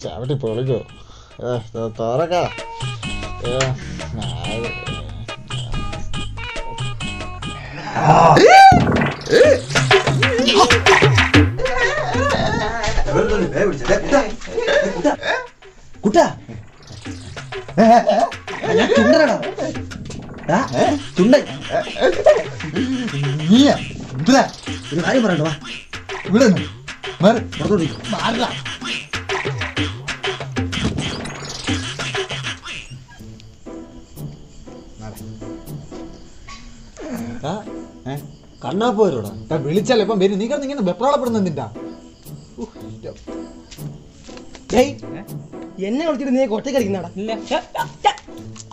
ചവിട്ടി പൊളിക്കോ ഏ, ത- തുറക്ക ഏ, നാല്. കുട്ടാ ഞാൻ ചുണ്ടനാടാ ചുണ്ട നീയാ? ഇതിലാ? ഒരു കാര്യം പറയണ്ടോ വാ ഇവിടെ നിന്ന്. മാറ്. പുറത്തോട്ട് മാറില്ല. ആ, ഏ? കണ്ണാ പോരോടാ ട്ടാ, വിളിച്ചല്ലേ ഇപ്പം വരും നീ കിടന്ന് ഇങ്ങനെ വെപ്രാളപ്പെടുന്ന എന്തിട്ടാ ഏയ് എന്നെ വിളിച്ചിട്ട് നീ ഒറ്റയ്ക്ക് അടിക്കുന്നതാടാ ഇല്ല ഛ, ഛ, ഛ.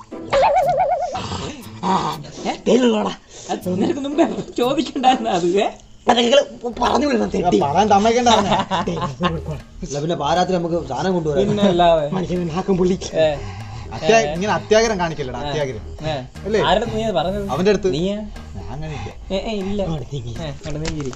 ഏ, പേരിലുള്ളോടാ. അത് നിനക്ക് മുമ്പ് ചോദിക്കണ്ടായിരുന്ന അത് ഏ? നിങ്ങള് പറഞ്ഞു വിടണം തെറ്റി പറയാൻ തമ്മയ്ക്കണ്ട അല്ല പിന്നെ പാരാത്തിന് നമുക്ക് സാധനം കൊണ്ടുവരാം പിന്നെ അല്ലാതെ മനുഷ്യൻ നാക്കം പുള്ളി ഏ, ഇങ്ങനെ അത്യാഗ്രഹം കാണിക്കല്ലടാ അത്യാഗ്രഹം ഏ. അല്ലേ? ആരുടെ അടുത്ത് നീ അത് പറഞ്ഞത് അവന്റെ അടുത്ത് നീയാ ഞാൻ അങ്ങനെ ഇല്ല. ഏ, ഏ, ഇല്ല അങ്ങോട്ട് നീങ്ങി. ഏ, അങ്ങോട്ട് നീങ്ങിരി.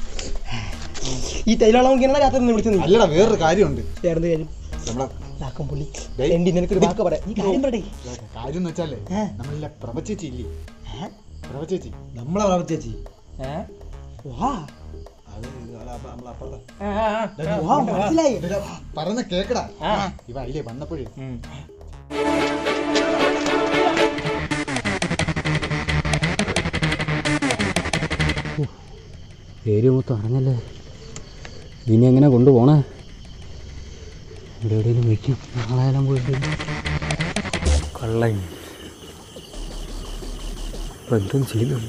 ഈ തൈലോളം നോക്കിയാണ് രാത്രി നിന്ന് വിളിച്ചത് നീ അല്ലടാ വേറൊരു കാര്യമുണ്ട് ചേർന്ന് കാര്യം നമ്മളെ നാക്കം പുള്ളി ഡേയ്. എന്റെ നിനക്കൊരു വാക്ക് പറയാം നീ കാര്യം പറയേ കാര്യം എന്ന് വെച്ചാലേ ഏ? നമ്മളില്ല പ്രഭചേച്ചി ഇല്ലേ പ്രഭചേച്ചി നമ്മളെ പ്രാപ ചേച്ചി ഏ? വാ അത് നമ്മളപ്പുറത്തെ ആ, ആ, ആ. വാ മനസ്സിലായി പറഞ്ഞ കേക്കടാ ആ. ഇവ അതിലേ വന്നപ്പോഴേ ഉം. പേര് മൊത്തം അറിഞ്ഞല്ലേ ഇനി എങ്ങനെ കൊണ്ടുപോണേ ഇവിടെ എവിടെയെങ്കിലും വയ്ക്കും നാളെയെല്ലാം പോയിട്ട് കള്ളൻ ഇപ്പം എന്തും ചെയ്തു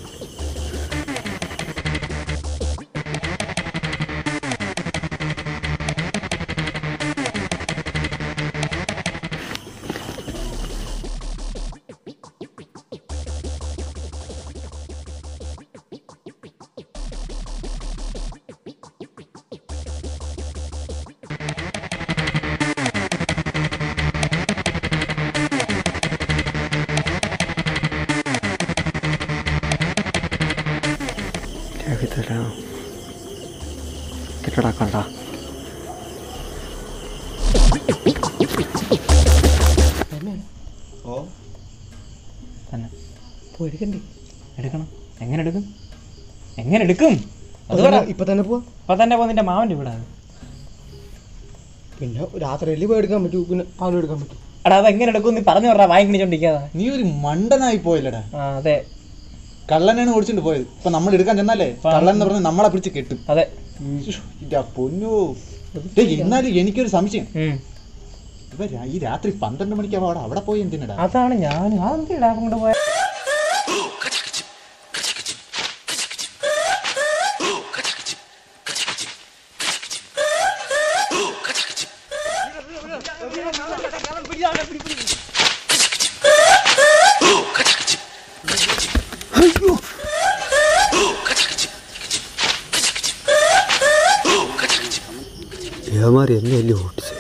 തരാം കിട്ടടാ കണ്ട ഓ തന്നെ പോ എടുക്കണ്ടേ എടുക്കണം എങ്ങനെ എടുക്കും എങ്ങനെ എടുക്കും അത് പറ ഇപ്പൊ തന്നെ പോവാ അപ്പൊ തന്നെ പോ നിന്റെ മാവന്റെ ഇവിടെ പിന്നെ രാത്രിയിൽ പോയി എടുക്കാൻ പറ്റൂ പിന്നെ പകലും എടുക്കാൻ പറ്റും എടാ അത് എങ്ങനെ എടുക്കും നീ പറഞ്ഞു പറഞ്ഞാ വാങ്ങിക്കണിച്ചോണ്ടിരിക്കാതാ നീ ഒരു മണ്ടനായി പോയില്ലടാ ആ അതെ കള്ളനാണ് ഓടിച്ചിട്ട് പോയത് ഇപ്പൊ നമ്മൾ എടുക്കാൻ ചെന്നാലേ കള്ളൻ എന്ന് പറഞ്ഞ് നമ്മളെ പിടിച്ച് കെട്ടും അതെ ശ്ശോ, ഇതാ പൊന്നോ ഡേയ്, എന്നാലും എനിക്കൊരു സംശയം ഉം. ഇവ രാ- ഈ രാത്രി പന്ത്രണ്ട് മണിക്കാവുമ്പോ അവിടെ അവിടെ പോയി എന്തിനടാ അതാണ് ഞാൻ അതെന്തിടാ കൊണ്ട് പോയ ഏമാരി എന്നെ അല്ലേ ഓട്ടിച്ച്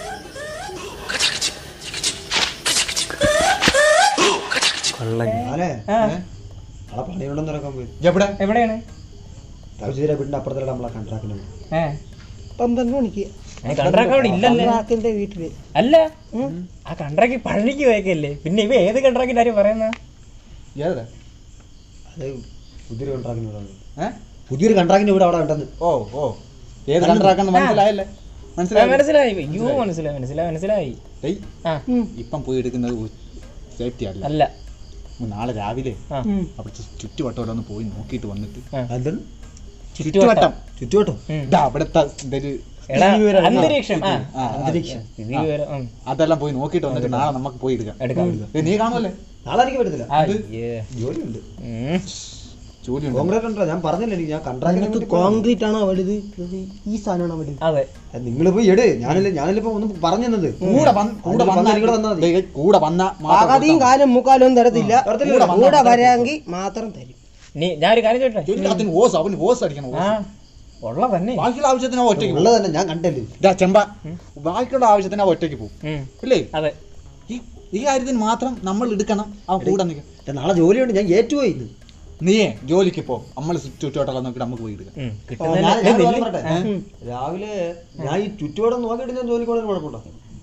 കള്ളൻ ഞാനേ ആ. നാളെ പണിയുണ്ടെന്ന് ഇറക്കാൻ പോയി എവിടെ എവിടെയാണ് തവശ്ശേരി വീടിന്റെ അപ്പുറത്തല്ല നമ്മളെ കൺട്രാക്ടിന് ഏ പന്ത്രണ്ട് മണിക്ക് കൺട്രാക്ട് അവിടെ ഇല്ലല്ലേ നാക്കിന്റെ വീട്ടില് അല്ല ആ കൺട്രാക്ട് പഴനിക്ക് പോയേക്കല്ലേ പിന്നെ ഇവ ഏത് കൺട്രാക്ടിന്റെ കാര്യം പറയുന്ന ഏതാ അത് പുതിയൊരു കൺട്രാക്ടിന് ഇവിടെ ഉണ്ട്. ഏ? പുതിയൊരു കൺട്രാക്ടിന് ഇവിടെ അവിടെ ഉണ്ടെന്ന് ഓ ഓ ഏത് കണ്ടറാക്കണം മനസ്സിലായല്ലേ മനസ്സിലായി മനസ്സിലായി അയ്യോ മനസ്സിലായി മനസ്സിലായി മനസ്സിലായി ഡേയ്, ആ ഇപ്പം പോയി എടുക്കുന്നത് സേഫ്റ്റി അല്ല അല്ല നാളെ രാവിലെ ആ അവിടുത്തെ ചുറ്റുവട്ടം ഒന്ന് പോയി നോക്കിയിട്ട് വന്നിട്ട് എന്താണ് ചുറ്റുവട്ടം ചുറ്റുവട്ടം ഉം. ഇതാ അവിടുത്തെ ഇതൊരു എടാ അന്തരീക്ഷം ആ ആ, അന്തരീക്ഷം സ്ഥിതി വിവരം ഉം. അതെല്ലാം പോയി നോക്കിയിട്ട് വന്നിട്ട് നാളെ നമുക്ക് പോയി എടുക്കാം എടുക്കാം ഏ, നീ കാണുമല്ലേ നാളെ എനിക്ക് പറ്റത്തില്ല അയ്യേ. ജോലിയുണ്ട് ഉം. ജോലിയുണ്ട് കോൺഗ്രസ് ഉണ്ടോ ഞാൻ പറഞ്ഞില്ല എനിക്ക് ഞാൻ നിനക്ക് കൺട്രാക്ട് കോൺക്രീറ്റ് ആണോ വലുത് ഈ സാധനമാണോ വലുത് അതെ നിങ്ങൾ പോയി എട് ഞാനല്ലേ ഞാനല്ലേ ഇപ്പൊ ഒന്ന് പറഞ്ഞു തന്നത് കൂടെ വന്ന് കൂടെ അതിൽ വന്നാ വന്നാൽ ഇവിടെ വന്നാൽ മതി. ദേ, കൂടെ വന്ന പകുതിയും കാലും മുക്കാലും ഒന്നും തരത്തില്ല തരത്തില്ല. കൂടെ വരാമെങ്കിൽ മാത്രം തരും നീ ഞാൻ ഒരു കാര്യം ചോദിട്ടെ അതിന് ഓസ് അവന് ഓസ് അടിക്കണം ആ ഓസ്. ഉള്ള തന്നെ ബാക്കിയുള്ള ആവശ്യത്തിന് അവൻ ഒറ്റയ്ക്ക് പോകും ഉള്ളത് തന്നെ ഞാൻ കണ്ടല്ലേ ഇതാ ചെമ്പ ബാക്കിയുള്ള ആവശ്യത്തിന് അവൻ ഒറ്റയ്ക്ക് പോകും ഉം. ഇല്ലേ അതെ ഈ ഈ കാര്യത്തിന് മാത്രം നമ്മൾ എടുക്കണം അവൻ കൂടെ നിൽക്കും ഏ, നാളെ ജോലിയുണ്ട് ഞാൻ ഏറ്റുപോയി ഇന്ന് നീയേ ജോലിക്ക് പോ നമ്മൾ ചുറ്റുവട്ടം നോക്കിയിട്ട് നമുക്ക് പോയി എടുക്കാം ഉം. ഓ, കിട്ടുന്നതിന് ഞാൻ- ഞാൻ ഇതില്ല. ഒരു കാര്യം പറയട്ടെ? രാവിലെ ഞാൻ ഈ ചുറ്റുപാടം നോക്കിയിട്ട് ഞാൻ ജോലിക്ക് പോകണമെന്ന് കുഴപ്പമുണ്ടോ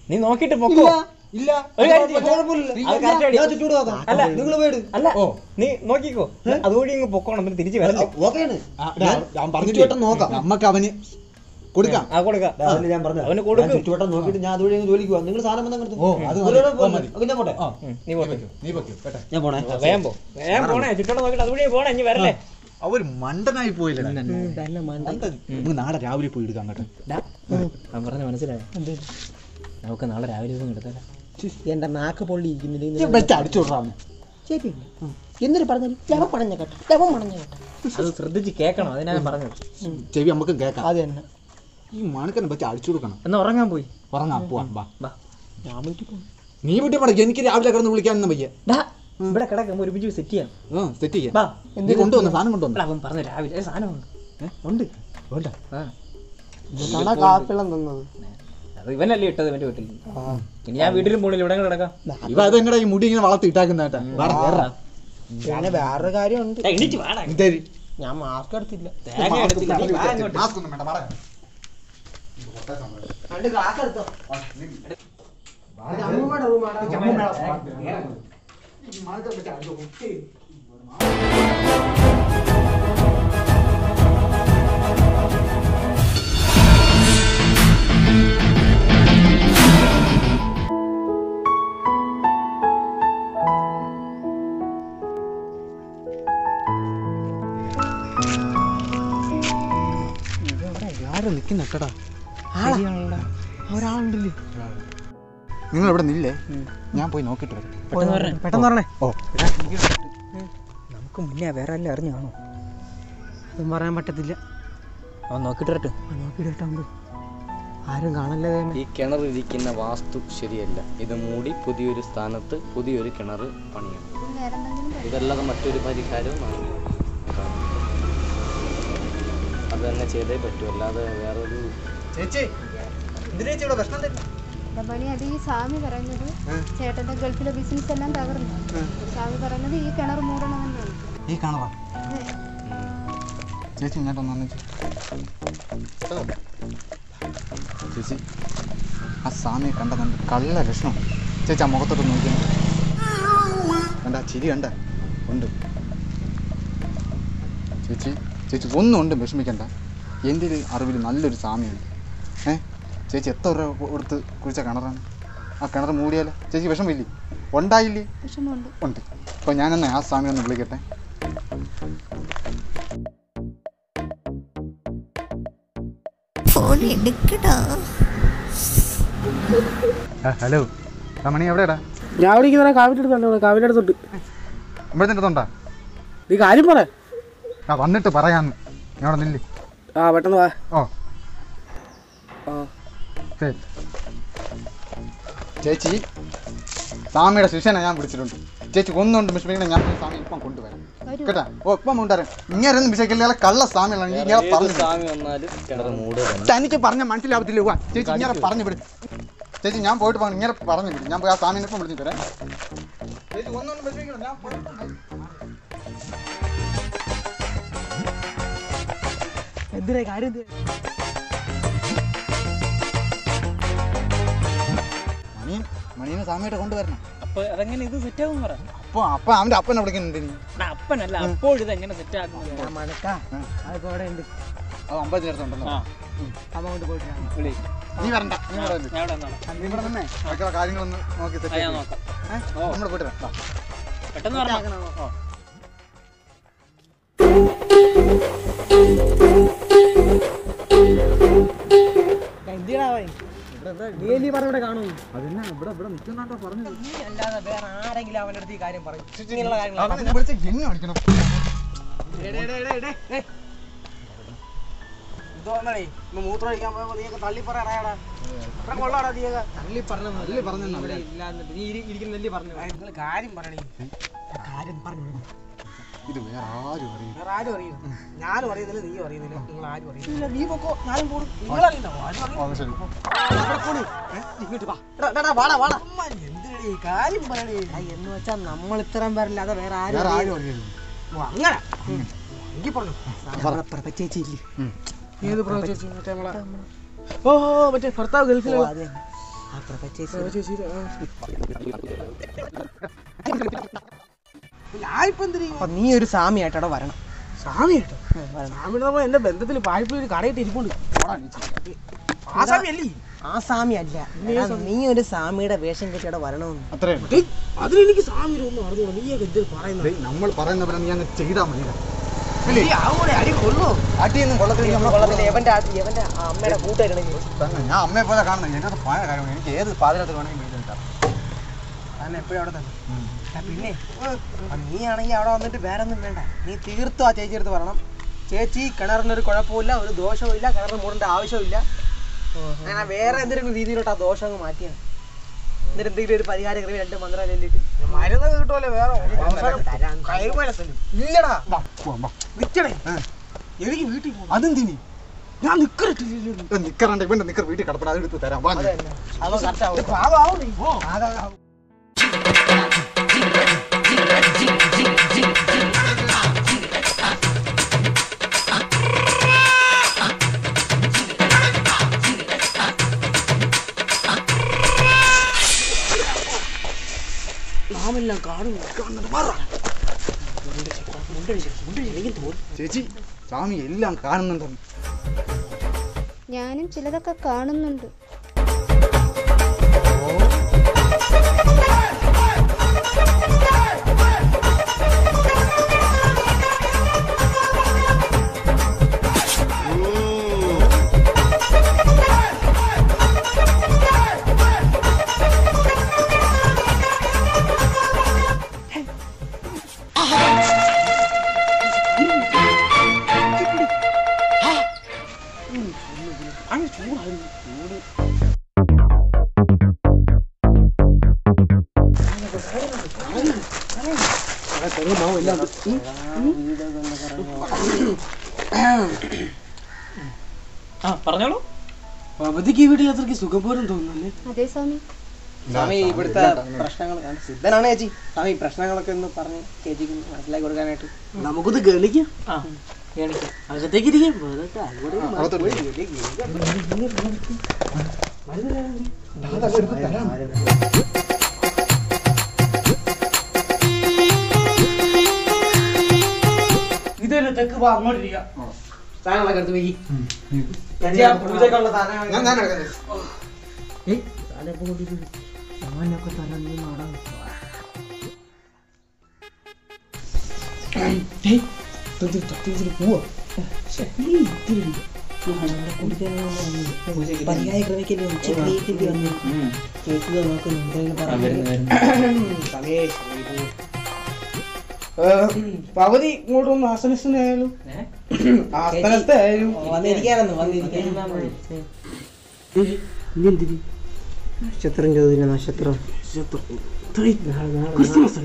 നീ നോക്കിട്ട് പൊക്കോ ഇല്ല ഒരു കാര്യം ചെയ്യ്. കുഴപ്പമില്ല അത് correct അടി. ഞാൻ ചുറ്റോട് നോക്കാം അല്ല. നിങ്ങൾ പോയിട് അല്ല നീ നോക്കിക്കോ അതുവഴി ഇങ്ങ് പൊക്കോണം പിന്നെ തിരിച്ചു വരല്ലേ ഓക്കെയാണ് ആ, ഡാ, അവൻ പറഞ്ഞിട്ട് ചുറ്റുവട്ടം നോക്കാം. നമുക്ക് അവന് കൊടുക്കാം ആ കൊടുക്കാം അതല്ലേ ഞാൻ പറഞ്ഞത് അവന് കൊടുക്കും. ഞാൻ ചുറ്റുവട്ടം നോക്കിയിട്ട് ഞാൻ അതുവഴി അങ്ങ് ജോലിക്ക് പോവാം നിങ്ങൾ സാധനം വന്നാൽ അങ്ങ് ഓ, എടുത്തോ. അത് ഒരു മതി. തവണ പോയി. ഓ, മതി. ഓക്കെ, ഞാൻ പോട്ടെ ആ, ഉം, നീ പോട്ടെ നീ പൊക്കോ കേട്ടെ ഞാൻ പോണേ ആ, വേഗം പോ വേഗം പോണേ ചുറ്റോടെ നോക്കിട്ട് അതുവഴി പോണേ ഇനി വരല്ലേ അവര് മണ്ടനായി പോയില്ല നമുക്ക് നാളെ രാവിലെ പോയി എടുക്കാം കേട്ടോ അവൻ പറഞ്ഞ മനസ്സിലായോ നമുക്ക് നാളെ രാവിലെ ദിവസം എടുത്താലോ എന്റെ നാക്ക് പൊള്ളി ഇരിക്കുന്നില്ല ഞാൻ വെച്ച് അടിച്ചു വിടാം ശരിയല്ല എന്നിട്ട് പറഞ്ഞു ലവൻ പണഞ്ഞ കേട്ടോ ലവൻ പണഞ്ഞ കേട്ടോ അത് ശ്രദ്ധിച്ച് കേൾക്കണം അതിനാ ഞാൻ പറഞ്ഞത് ചെവി നമുക്ക് കേൾക്കാം അത് തന്നെ ഈ മണക്കനെ വെച്ച് അടിച്ചു കൊടുക്കണം എന്നാ ഉറങ്ങാൻ പോയി ഉറങ്ങാം പോവാം വാ വാ ഞാൻ വീട്ടിൽ പോകും നീ വീട്ടിൽ പടക്ക് എനിക്ക് രാവിലെ കിടന്ന് വിളിക്കാനൊന്നും വയ്യ ഡാ ഇവിടെ കിടക്കുമ്പോ ഒരുമിച്ച് സെറ്റ് ചെയ്യാം ആ സെറ്റ് ചെയ്യാം വാ നീ കൊണ്ടുവന്ന സാധനം കൊണ്ടുവന്ന എടാ, അവൻ പറഞ്ഞ രാവിലെ ഏ, സാധനമുണ്ട് ഏ, ഉണ്ട് വേണ്ട ആ ഇതാണ് കാപ്പിളം തന്നത് അത് ഇവനല്ലേ ഇട്ടത് ഇവന്റെ വീട്ടിൽ ഇനി ഞാൻ വീട്ടിലും പോണില്ല ഇവിടെ അങ്ങ് കിടക്കാം ഇവ അതെങ്ങടാ ഈ മുടി ഇങ്ങനെ വളർത്തി ഇട്ടാക്കുന്ന കേട്ടാ പിന്നെ വേറൊരു കാര്യമുണ്ട് ഏ, എണീറ്റ് വാടാ ഇതേരി ഞാൻ മാസ്ക് എടുത്തില്ല തേങ്ങ എടുത്തില്ല നീ വാ ഇങ്ങോട്ട്. മാസ്ക് ഒന്നും വേണ്ട വാടാ. രണ്ട് ഗ്ലാസ് എടുത്തോ അമ്മൂമ്മയുടെ റൂമാണ് ആരാ നിക്കുന്ന കേട്ടാ ഒരാളുണ്ടല്ലേ നിങ്ങൾ ഇവിടെ നില്ലേ ഞാൻ പോയി നോക്കിട്ട് വരാം പെട്ടെന്ന് വരണേ പെട്ടെന്ന് പറഞ്ഞേ ഓ നമുക്ക് മുന്നേ വേറെ എല്ലാം അറിഞ്ഞാണോ അതും പറയാൻ പറ്റത്തില്ല അവൻ നോക്കിട്ട് വരട്ടെ നോക്കിയിട്ടുണ്ട് ആരും കാണല്ലേ ദൈവമേ. ഈ കിണറിരിക്കുന്ന വാസ്തു ശരിയല്ല ഇത് മൂടി പുതിയൊരു സ്ഥാനത്ത് പുതിയൊരു കിണർ പണിയണം ഇതല്ലാതെ മറ്റൊരു പരിഹാരവും നമുക്ക് കാണുന്നില്ല. അത് തന്നെ ചെയ്തേ പറ്റൂ അല്ലാതെ വേറൊരു ചേച്ചി എന്തിനാ ചേച്ചി ഇവിടെ പ്രശ്നം തരുന്നത് എന്റെ പണി അത് ഈ സ്വാമി പറയുന്നത് ചേട്ടന്റെ ഗൾഫിലെ ബിസിനസ് എല്ലാം തകർന്നു സ്വാമി പറയുന്നത് ഈ കിണർ മൂടണമെന്നാണ് ഈ കാണുവാ ചേച്ചി ഇങ്ങോട്ട് ഒന്ന് വന്നേ ചേച്ചി ആ സ്വാമിയെ കണ്ട നല്ല കള്ള ലക്ഷണം ചേച്ചി ആ മുഖത്തോട്ട് നോക്കി കണ്ട ആ ചിരി കണ്ട ഉണ്ട് ചേച്ചി ചേച്ചി ഒന്നും ഉണ്ട് വിഷമിക്കണ്ട എൻ്റെ ഒരു അറിവിൽ നല്ലൊരു സ്വാമിയുണ്ട് ഏ ചേച്ചി എത്ര രൂപ കൊടുത്ത് കുഴിച്ച കിണറാണ് ആ കിണർ മൂടിയാലോ ചേച്ചി വിഷമില്ലേ ഉണ്ടായില്ലേ വിഷമമുണ്ട് ഉണ്ട് അപ്പോൾ ഞാനെന്നെ ആ സ്വാമി ഒന്ന് വിളിക്കട്ടെ ഫോൺ എടുക്കടാ ഹലോ മണി എവിടെയാടാ ഞാൻ അവിടെ ഇരിക്കുന്ന കാവിൻ്റെ അടുത്തുണ്ട് കാവിൻ്റെ അടുത്തുണ്ട് ഇവിടെ അടുത്തുണ്ടാ നീ കാര്യം പറ ആ വന്നിട്ട് പറയാന്ന് ഞാൻ അവിടെ നില്ല് ആ പെട്ടെന്ന് വാ ഓ ആ ശരി ചേച്ചി സ്വാമിയുടെ ശിഷ്യനെ ഞാൻ വിളിച്ചിട്ടുണ്ട് ചേച്ചി ഒന്നുകൊണ്ട് വിഷമിക്കണം ഞാൻ ഈ സ്വാമി ഇപ്പം കൊണ്ടുവരാം വരൂ. കേട്ടാ ഓ ഇപ്പം കൊണ്ടുവരാം ഇങ്ങനെ വിഷയിക്കില്ല കള്ള സ്വാമികളാണ് ഈ ഇങ്ങനെ ഏത് പറഞ്ഞു സ്വാമി വന്നാലും കിണർ മൂടുക തന്നെ തനിക്ക് പറഞ്ഞ മനസ്സിലാവത്തില്ല വാ ചേച്ചി ഇങ്ങനെ പറഞ്ഞു വിടും ചേച്ചി ഞാൻ പോയിട്ട് പോകണം ഇങ്ങനെ പറഞ്ഞു വിടും ഞാൻ പോയി ആ സ്വാമിനെ ഇപ്പം വിളിച്ചിട്ട് വരാം ചേച്ചി ഒന്നുകൊണ്ട് വിഷമിക്കണം ഞാൻ പോയിട്ട് എന്തിനാ കാര്യം എന്തിനാ? മണിയൻ മണിയനെ സ്വാമിയായിട്ട് കൊണ്ടുവരണം അപ്പൊ അതെങ്ങനെ ഇത് സെറ്റ് ആകും പറ അപ്പോൾ അപ്പം അവൻ്റെ അപ്പനെ വിളിക്കുന്നുണ്ട് നീ എടാ, അപ്പനല്ല അപ്പോഴിത് എങ്ങനെ സെറ്റ് ആക്കുന്നത് ഞാൻ മണക്കാ അതൊക്കെ അവിടെ ഉണ്ട് അത് അമ്പതിന് അടുത്തുണ്ടല്ലോ ആ അമ്മ കൊണ്ട് പോയിട്ട് വരാം. വിളി നീ വരണ്ട നീ ഇവിടെ വരണ്ട. ഞാൻ ഇവിടെ നിന്നോളാം. നീ ഇവിടെ തന്നെ ബാക്കിയുള്ള കാര്യങ്ങളൊന്ന് നോക്കി ആ, സെറ്റ് ഞാൻ നോക്കാം നമ്മൾ പോയിട്ട് വരാം പെട്ടെന്ന് പറഞ്ഞോ ഞാൻ എന്തിനാ പോയി നീ അല്ലേ പറഞ്ഞവിടെ കാണൂ അതന്നെ ഇവിടെ ഇവിടെ നിൽക്കുന്നാട്ടോ പറഞ്ഞത് നീ അല്ലാതെ വേറെ ആരെങ്കിലും അവൻ്റെ അടുത്ത് ഈ കാര്യം പറയും ഇങ്ങനെയുള്ള കാര്യങ്ങൾ അവനെ ഞാൻ വിളിച്ച എന്നെ അടിക്കണം തോന്നണേ ഇന്ന് മൂത്രം ഒഴിക്കാൻ പോയപ്പോ നീയൊക്കെ തള്ളി പറയാറായടാ ഇവിടെ കൊള്ളാടാ നീയൊക്കെ തള്ളി പറഞ്ഞ തള്ളി പറഞ്ഞു ഇവിടെ ഇല്ലാന്നിട്ട് നീ ഇരി- ഇരിക്കുന്നല്ലേ പറഞ്ഞു നിങ്ങൾ കാര്യം പറയണേ കാര്യം പറഞ്ഞു ഇത് വേറെ ആരും അറിയില്ല വേറെ ആരും അറിയില്ല ഞാനും അറിയുന്നില്ല നീ അറിയുന്നില്ല നിങ്ങൾ ആരും അറിയില്ല നീ പൊക്കോ ഞാനും പോടും നിങ്ങൾ അറിയണ്ടോ ആരും അറിയില്ല ഓ, ശരി അവിടെ പോണ്. ഏ, ഇങ്ങോട്ട് വാ. എടാ, എടാ, എടാ, വാടാ, വാടാ. എന്തിനടി ഈ കാര്യം പറയണേ എന്ന് വെച്ചാ നമ്മൾ ഇത്രയും പേരില്ല അത് വേറെ ആരും വേറെ അറിയില്ല. ആരും അറിയില്ല ഓ, അങ്ങനെ എങ്കിൽ പറഞ്ഞു നമ്മുടെ പ്രഭ ചേച്ചിയില്ലേ ഉം. ഏത് പ്രഭ ചേച്ചി മറ്റേ നമ്മളെ ഓ മറ്റേ ഭർത്താവ് ഗൾഫിലുള്ള ആ പ്രഭ ചേച്ചി അപ്പൊ നീ ഒരു സ്വാമിയായിട്ട് അവിടെ വരണം സ്വാമിയായിട്ടോ സ്വാമിയുടെ എന്റെ ബന്ധത്തിൽ പായപ്പിൽ ഒരു കടയിട്ട് ഇരിപ്പുണ്ട് ആ സ്വാമി അല്ലേ ആ സ്വാമി അല്ല എടാ, നീ ഒരു സ്വാമിയുടെ വേഷം കെട്ടി അവിടെ വരണമെന്ന് അത്രേ ഡേയ്, അതിലെനിക്ക് സ്വാമി ഒന്നും അറിഞ്ഞു നീയൊക്കെ എന്ത് പറയുന്നത് നമ്മൾ പറയുന്ന പോലെ നീ അങ്ങ് ചെയ്താൽ മതി ഈ ആവോടെ അടി കൊള്ളോ അടിയൊന്നും കൊള്ളത്തില്ല നമ്മളെ കൊള്ളത്തില്ല എവന്റെ ആ- എവന്റെ ആ അമ്മയുടെ കൂട്ടുകാരാണ് തന്നെ ഞാൻ അമ്മയെ പോലെ കാണുന്നത് എൻ്റെ അടുത്ത് പഴയ കാര്യമാണ് എനിക്ക് ഏത് പാതിരത്ത് വേണമെങ്കിൽ വീട്ടിൽ നിൽക്കാം ഞാൻ എപ്പോഴും അവിടെ തന്നെ ആ, പിന്നെ ആ, നീ ആണെങ്കിൽ അവിടെ വന്നിട്ട് വേറെ ഒന്നും വേണ്ട നീ തീർത്തും ആ ചേച്ചി അടുത്ത് പറയണം ചേച്ചി കിണറിനൊരു കുഴപ്പമില്ല ഒരു ദോഷവും ഇല്ല കിണറിന് മൂടേണ്ട ആവശ്യമില്ല അങ്ങനെ വേറെ എന്തെങ്കിലും രീതിയിലോട്ട് ആ ദോഷം അങ്ങ് മാറ്റിയാണ് എന്നിട്ട് എന്തെങ്കിലും ഒരു പരിഹാരം കറി രണ്ട് മന്ത്രം ചൊല്ലിട്ട് മരുന്ന് കിട്ടുമല്ലോ വേറെ അവസാനം കൈപോലെ തല്ലും ഇല്ലടാ വാ പോവാം വാ നിക്കണേ ഏ. എനിക്ക് വീട്ടിൽ പോകണം അതെന്തിനി ഞാൻ നിക്കറിട്ടില്ല നിക്കറുണ്ട് ഇവന്റെ നിക്കർ വീട്ടിൽ കിടപ്പണം അതെടുത്ത് തരാം വാ ഞാൻ. അതോ കറക്റ്റ് പാവാവും നീ പോ നാമെല്ലാം കാണുന്നു കാണുന്നുണ്ട് മാറാ ചേച്ചി സ്വാമി എല്ലാം കാണുന്നുണ്ടെന്ന് ഞാനും ചിലതൊക്കെ കാണുന്നുണ്ട് ആ പറഞ്ഞോളൂ അവധിക്ക് ഈ വീട്ടിൽ അത്രയ്ക്ക് സുഖം പോലും തോന്നുന്നല്ലേ അതേ സ്വാമി സ്വാമി ഇവിടുത്തെ പ്രശ്നങ്ങൾ ഞാൻ സിദ്ധനാണ് ചേച്ചി സ്വാമി ഈ പ്രശ്നങ്ങളൊക്കെ ഒന്ന് പറഞ്ഞ് ചേച്ചിക്ക് ഒന്ന് മനസ്സിലാക്കി കൊടുക്കാനായിട്ട് നമുക്കൊന്ന് ഗണിക്കാം ആ കാണിക്കാം അകത്തേക്ക് ഇരിക്കാം വെറുതെ അങ്ങോട്ട് അകത്തോട്ട് പോയി. ഇതൊരു തെക്ക് പോ അങ്ങോട്ടിരിക്കാം സാധനങ്ങളൊക്കെ എടുത്ത് പോയി ചേച്ചി ആ പൂജയ്ക്കുള്ള സാധനങ്ങൾ ഞാൻ ഞാൻ എടുക്കാം ചേച്ചി. ഞാനൊക്കെ തലന്ന് നടന്നു പോവാ പര്യായ ക്രമിക്കല്ലേ ഉച്ചയ്ക്ക് നീക്കേണ്ടി വന്നു ചേച്ചി നോക്കുന്നു എന്തെങ്കിലും പറഞ്ഞു പകുതി ഇങ്ങോട്ടൊന്ന് ആസനസ്ഥനായാലും ആസനസ്ഥായാലും വന്നിരിക്കാനെന്ന് വന്നിരിക്കാൻ നക്ഷത്രം ചോദിക്കുന്ന നക്ഷത്രം ക്രിസ്മസ്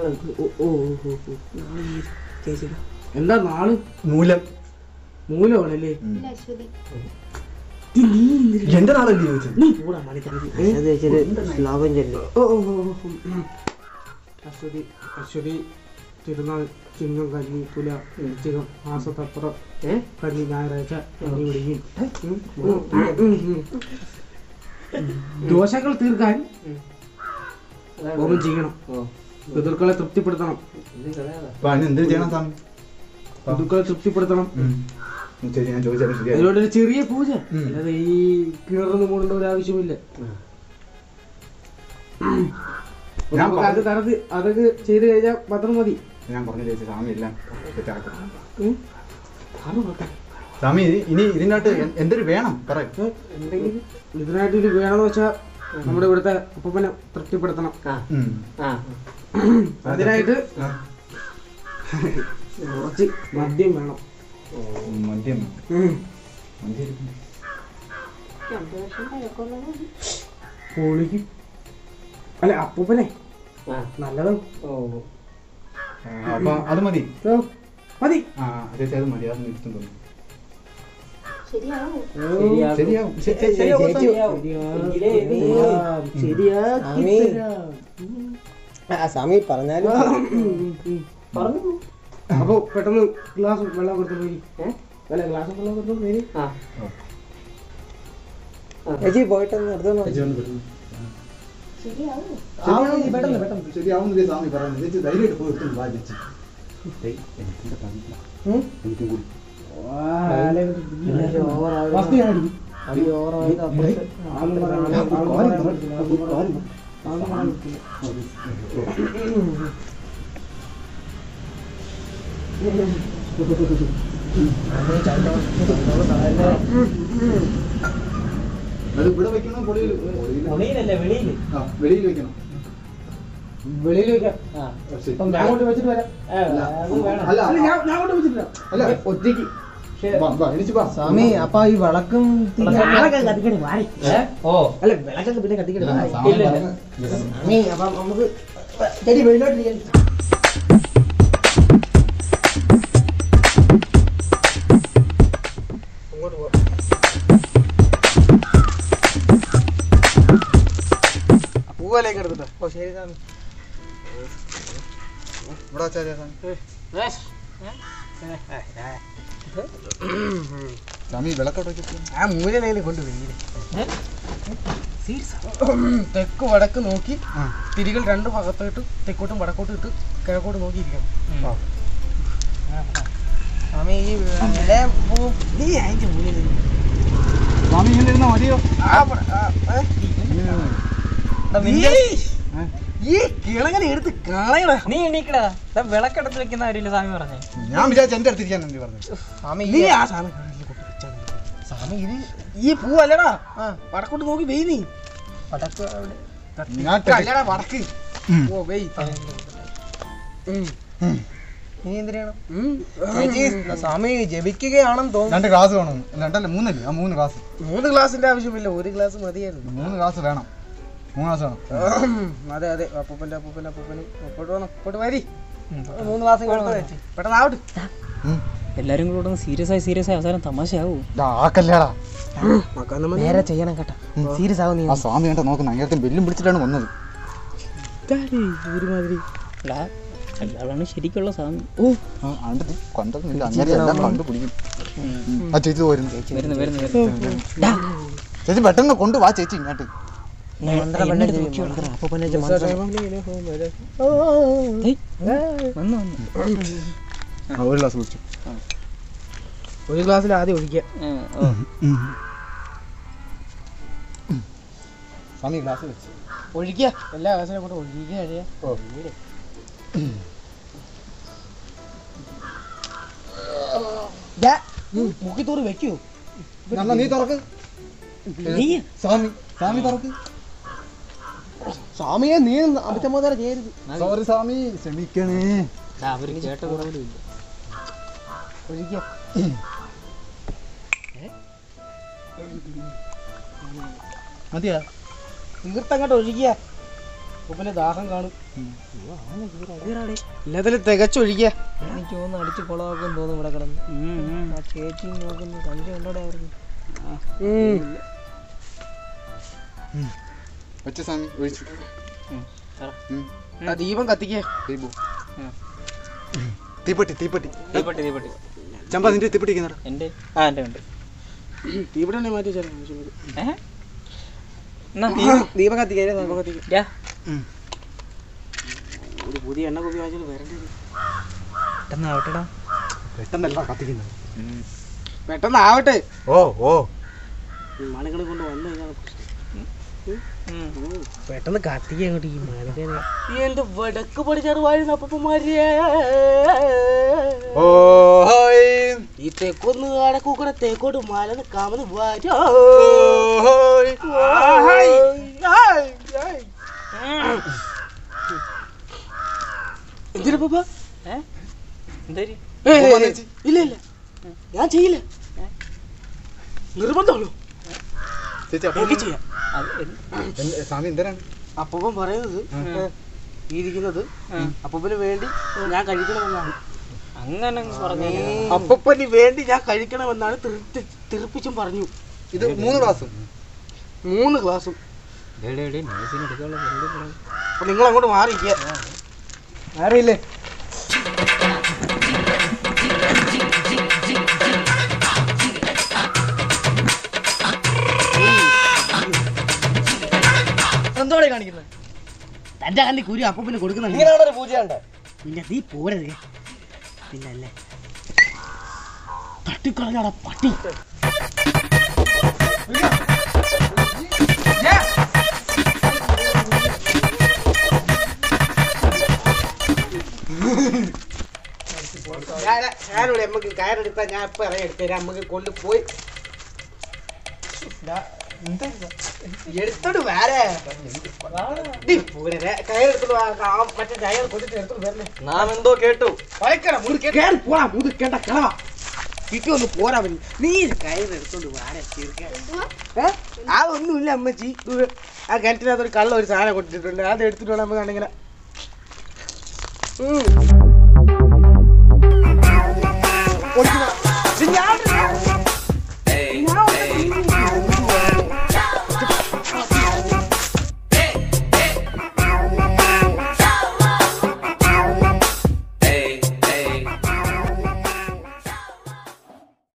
ചേച്ചി എന്താ നാള് മൂലം മൂലമാണല്ലേ ഇല്ല അശ്വതി എന്റെ നാളല്ലേ ചോദിച്ചത് നീ കൂടാ മണിക്കറി ശ്ലോകം ചൊല്ലു ഓ ഓ ഓ ഓ, ഉം. അശ്വതി അശ്വതി തിരുനാൾ ചിങ്ങം കന്നി തുല വൃശ്ചികം മാസത്തപ്പുറം കന്നി ഞായറാഴ്ച കന്നി വിളിയും ദോഷങ്ങൾ തീർക്കാൻ ഹോമം ചെയ്യണം പിതൃക്കളെ തൃപ്തിപ്പെടുത്തണം അപ്പൊ അതിന് എന്ത് ചെയ്യണം സ്വാമി പിതൃക്കളെ തൃപ്തിപ്പെടുത്തണം ഉം. ശരി ഞാൻ ചോദിച്ചാലും ശരിയായി അതിനോടൊരു ചെറിയ പൂജ ഉം. അല്ലാതെ ഈ കിണറൊന്നും മൂടേണ്ട ഒരു ആവശ്യമില്ല അപ്പൊ ഞാൻ നമുക്ക് അത് നടത്തി അതൊക്കെ ചെയ്ത് കഴിഞ്ഞാൽ മാത്രം മതി ഞാൻ പറഞ്ഞു ചേച്ചി സ്വാമി എല്ലാം സെറ്റാക്കും ഉം. അത് നോക്കാം. സ്വാമി ഇനി- ഇനി ഇതിനകത്ത് എ- എന്തൊരു വേണം പറയും ഏ, എന്തെങ്കിലും ഇതിനായിട്ട് ഇത് വേണമെന്ന് വെച്ചാൽ നമ്മുടെ ഇവിടുത്തെ ഉപ്പനെ തൃപ്തിപ്പെടുത്തണം അതിനായിട്ട് കുറച്ച് മദ്യം വേണം മദ്യം ഉം. മദ്യം പൊളിക്കും അല്ല അപ്പൂപ്പനെ നല്ലതാണ് ആ, അപ്പൊ അത് മതി ഓ, മതി ആ ചേച്ചി അത് മതി അത് നിർത്തും തോന്നുന്നു ശരിയാവോ ശരിയാവും ശരി- ശരി- ശരിയാവും സ്വാമി. ശരിയാ ആ സ്വാമി പറഞ്ഞാലും അപ്പൊ പെട്ടെന്ന് ഗ്ലാസ് വെള്ളം കൊടുത്തു പോയി അല്ല ഗ്ലാസ് വെള്ളം കൊടുത്തു പോയി ചേച്ചി പോയിട്ടൊന്ന് എടുത്തു ചേച്ചി ഒന്ന് വിടുന്നു. പെട്ടെന്ന് പെട്ടെന്ന് ശരിയാവുന്നില്ലേ സ്വാമി പറയുന്നത് ചേച്ചി ധൈര്യമായിട്ട് പോയി എടുത്തു വാ ചേച്ചി ഏയ്, എനിക്കിന്റെ പതിയില്ല. എനിക്കും കൂടി വസ്തു ഞാൻ അടിക്കും അത് ഇവിടെ വെക്കണോ പൊളിയിൽ പൊളിയിൽ പൊളിയിലല്ലേ വെളിയിൽ ആ വെളിയിൽ വെക്കണം വെളിയിൽ വെക്കാം ആ ശരി. അപ്പം ഞാൻ കൊണ്ട് വെച്ചിട്ട് വരാം ആ, അത് വേണം അല്ല അല്ല ഞാൻ ഞാൻ കൊണ്ട് വെച്ചിട്ടില്ല അല്ല ഒറ്റയ്ക്ക് വാ, വാ, എണീച്ച് വാ. സ്വാമി അപ്പൊ ഈ വിളക്കും വിളക്കൊക്കെ കത്തിക്കണേ വാടി ഏ? ഓ അല്ല വിളക്കൊക്കെ പിന്നെ കത്തിക്കണേ ആ, സ്വാമി ഇല്ല, ഇല്ല. പറഞ്ഞ- സ്വാമി അപ്പൊ നമുക്ക് ചെടി വെളിയിലോട്ടിരിക്കാൻ അങ്ങോട്ട് പോ പൂവലേക്ക് എടുത്തിട്ട് ഓ ശരി സ്വാമി ഇവിടെ വെച്ചാ മതിയോ സ്വാമി? സ്വാമി വിളക്കോട്ട് വെച്ചിട്ട് ആ മൂലയിലെ കൊണ്ടുപോയി തെക്ക് വടക്ക് നോക്കി തിരികൾ രണ്ട് ഭാഗത്തോട്ട് തെക്കോട്ടും വടക്കോട്ടും ഇട്ട് കിഴക്കോട്ട് നോക്കിയിരിക്കണം സ്വാമി ഈ ഇല പൂ- നീ അതിന്റെ മൂലയിൽ ഇരുന്ന്. സ്വാമി ഇങ്ങനെ ഇരുന്നാ മതിയോ ആ പ- ആ, ഏ? ഇങ്ങനെ ഇരുന്നാ മതി. എടാ, നിന്റെ- ഈ കിളങ്ങനെ എടുത്ത് കളയടാ നീ എണീക്കടാ ദാ വിളക്കെടുത്ത് വെക്കുന്ന കാര്യമില്ല സ്വാമി പറഞ്ഞേ ഞാൻ വിചാരിച്ചു എന്റെ അടുത്തിരിക്കാൻ എന്ത് പറഞ്ഞു സ്വാമി നീ ആ സ്വാമി കണ്ണിൽ കൊണ്ട് വെച്ചാ മതി. സ്വാമി ഇത് ഈ പൂ അല്ലടാ ആ വടക്കോട്ട് നോക്കി വെയ് നീ വടക്ക് അവിടെ ഞാൻ തെക്ക് അല്ലടാ വടക്ക് ഓ വെയ് ഉം. ഇനി എന്തിനാണ് ചേച്ചി സ്വാമി ജപിക്കുകയാണെന്ന് തോന്നുന്നു രണ്ട് ഗ്ലാസ് വേണം രണ്ടല്ല മൂന്നല്ലേ ആ മൂന്ന് ഗ്ലാസ് മൂന്ന് ഗ്ലാസിന്റെ ആവശ്യമില്ല ഒരു ഗ്ലാസ് മതിയായിരുന്നു മൂന്ന് ഗ്ലാസ് വേണം മൂന്ന് ഗ്ലാസ് വേണം അതെ അതെ അപ്പൂപ്പന്റെ അപ്പൂപ്പന്റെ അപ്പൂപ്പനും ഒപ്പോട്ട് വേണം ഒപ്പോട്ട് വരി മൂന്ന് ഗ്ലാസ് കൊടുത്തു ചേച്ചി പെട്ടെന്ന് ആവട്ടെ എല്ലാരും കൂടെ സീരിയസ് ആയി സീരിയസ് ആയി അവസാനം തമാശയാവൂ ഇതാ, ആക്കല്ലേടാ നേരെ ചെയ്യണം കേട്ടോ സീരിയസ് ആവും നീ ആ സ്വാമി കണ്ട നോക്കുന്ന അങ്ങനത്തെ ബെല്ലും പിടിച്ചിട്ടാണ് വന്നത് ഒരുമാതിരി എടാ അയാളാണ് ശരിക്കുള്ള സ്വാമി ആ, ആണ്ട് നീ കണ്ടതൊന്നുമില്ല അങ്ങനെ എല്ലാം കണ്ടുപിടിക്കും ആ ചേച്ചി പോരുന്നു വരുന്നു വരുന്നു വരുന്നു ചേച്ചി പെട്ടെന്ന് കൊണ്ട് വാ ചേച്ചി ഇങ്ങോട്ട് വന്നു വന്നു ആ, ഒരു ഗ്ലാസ് കുടിച്ചു ഒരു ഗ്ലാസ്സിൽ ആദ്യം ഒഴിക്കുക ആ, ഓ. സ്വാമി ഗ്ലാസ് വെച്ച് ഒഴിക്കുക എല്ലാ ഗ്ലാസ്സിനെ കൊണ്ട് ഒഴിക്കുക കഴിയാ ഓ മുക്കിത്തൂറ് വെക്കൂ നല്ല നീ തുറക്ക് സ്വാമി സ്വാമി തുറക്ക് സ്വാമിയെ നീ അമിതമോദര ചെയ്യരുത് സോറി സ്വാമി ക്ഷമിക്കണേ എടാ, അവര് കേട്ട കുറവില്ല ഒഴിക്കുക മതിയാ തീർത്തങ്ങോട്ട് ഒഴിക്കുക ഉപ്പിന് ദാഹം കാണും എല്ലാത്തിലും തികച്ചൊഴിക്കുക എനിക്ക് തോന്നുന്നു അടിച്ച് കുളമാക്കും തോന്നുന്നു ഇവിടെ കിടന്ന് ആ ചേച്ചി നോക്കുന്നു സംശയം ഉണ്ടോടെ അവർക്ക് വെച്ച സ്വാമി ഒഴിച്ചു ആ ദീപം കത്തിക്കുക ദീപു. തീപ്പെട്ടി തീപ്പെട്ടി തീപ്പെട്ടി തീപ്പെട്ടി ചമ്പ നിന്റെ തീപ്പെട്ടി ഇരിക്കുന്നടാ. എൻ്റെ ആ എൻ്റെ ഉണ്ട് ഇവിടെ മാറ്റി വെച്ചാൽ ഏഹ് എന്നാ ദീപം കത്തിക്കുക ദീപം കത്തിക്കുക ഡാ, ഒരു പുതിയ എണ്ണ കുപ്പി വാങ്ങിച്ചാൽ വരണ്ടേ പെട്ടെന്ന് ആവട്ടെടാ പെട്ടെന്നല്ല കത്തിക്കുന്നത് പെട്ടെന്ന് ആവട്ടെ ഓ ഓ മണികളെ കൊണ്ട് വന്നു കഴിഞ്ഞാൽ പെട്ടെന്ന് കത്തിക്കുക അങ്ങോട്ട് ഈ മലകനെ എന്റെ വടക്ക് പടിഞ്ഞാറ് വാഴുന്ന അപ്പന്മാരെ ഓ ഹോയ് ഈ തെക്കൊന്ന് അടക്കൂക്കട തേക്കോട്ട് മലന്ന് കാമന്ന് വാരോ ഹോയ് എന്തിനാ പപ്പ ഏ എന്തേരി ഇല്ല ഇല്ല ഞാൻ ചെയ്യില്ല നിർബന്ധമുള്ളൂ ചേച്ചി അപ്പൊ എനിക്ക് ചെയ്യാം അത് എന്ത്- എന്ത്- സ്വാമി എന്തരാണ് അപ്പൂപ്പൻ പറയുന്നത് ഈ ഇരിക്കുന്നത് അപ്പൂപ്പന് വേണ്ടി ഞാൻ കഴിക്കണമെന്നാണ് അങ്ങനെ പറഞ്ഞു അപ്പൂപ്പന് വേണ്ടി ഞാൻ കഴിക്കണമെന്നാണ് തിരുത്തി- തിരുപ്പിച്ചും പറഞ്ഞു ഇത് മൂന്ന് ഗ്ലാസും മൂന്ന് ഗ്ലാസും നേഴ്സിന് എടുക്കാനുള്ള പരിപാടി പറയാം അപ്പൊ നിങ്ങൾ അങ്ങോട്ട് മാറിയിരിക്കുക മാറിയില്ലേ എന്തോടെ കാണിക്കുന്നത് തന്റെ കണ്ണി കുരു അപ്പൊ പിന്നെ കൊടുക്കുന്നുണ്ട് ഇങ്ങനെയാണ് ഒരു പൂജയുണ്ട് പിന്നെ നീ പോരത് പിന്നല്ലേ തട്ടിക്കളഞ്ഞാടാ പട്ടി ഞാനിവിടെ നമുക്ക് കയറെടുത്താ ഞാൻ ഇപ്പൊ ഇറങ്ങി എടുത്തരാം നമുക്ക് കൊണ്ടുപോയി എടുത്തോണ്ട് വേറെ കയറെടുത്തോണ്ട് വാ, ആ മറ്റേ ചായ കൊണ്ടിട്ട് എടുത്തോണ്ട് വരണേ നാം എന്തോ കേട്ടു വയക്കട കേറി പോടാ മുത് കേട്ട കിളവാ കിട്ടി ഒന്ന് പോരാ പറ്റി നീ കയറെടുത്തോണ്ട് വാരെ തീർക്കാൻ അതൊന്നുമില്ല അമ്മച്ചി ഇത് ആ കിണറ്റിനകത്ത് ഒരു കള്ള ഒരു സാധനം കൊണ്ടിട്ടുണ്ട് അത് എടുത്തിട്ട് വേണം നമുക്ക് ആണെങ്കിൽ ഞാൻ